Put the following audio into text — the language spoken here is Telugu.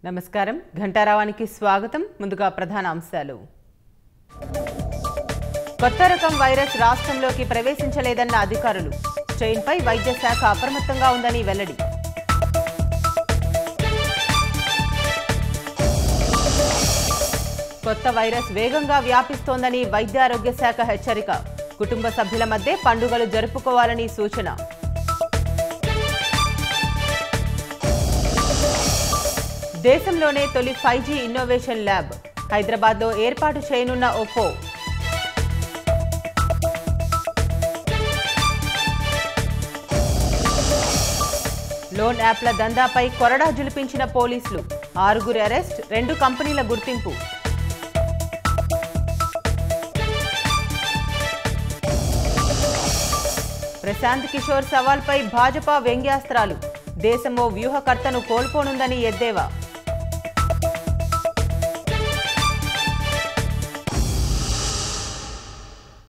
నమస్కారం ఘంటారావానికి స్వాగతం ముందుగా ప్రధాన అంశాలు కొత్త రకం వైరస్ రాష్ట్రంలోకి ప్రవేశించలేదన్న అధికారులు స్ట్రెయిన్పై వైద్య శాఖ అప్రమత్తంగా ఉందని వెల్లడి కొత్త వైరస్ వేగంగా వ్యాపిస్తోందని వైద్యారోగ్య శాఖ హెచ్చరిక కుటుంబ సభ్యుల మధ్య పండుగలు జరుపుకోవాలని సూచన దేశంలోనే తొలి ఫైవ్ జీ ఇన్నోవేషన్ ల్యాబ్ హైదరాబాద్లో ఏర్పాటు చేయనున్న ఒప్పో లోన్ యాప్ల దందాపై కొరడా జులిపించిన పోలీసులు ఆరుగురి అరెస్ట్ రెండు కంపెనీల గుర్తింపు ప్రశాంత్ కిషోర్ సవాల్పై భాజపా వ్యంగ్యాస్త్రాలు దేశమో వ్యూహకర్తను కోల్పోనుందని ఎద్దేవా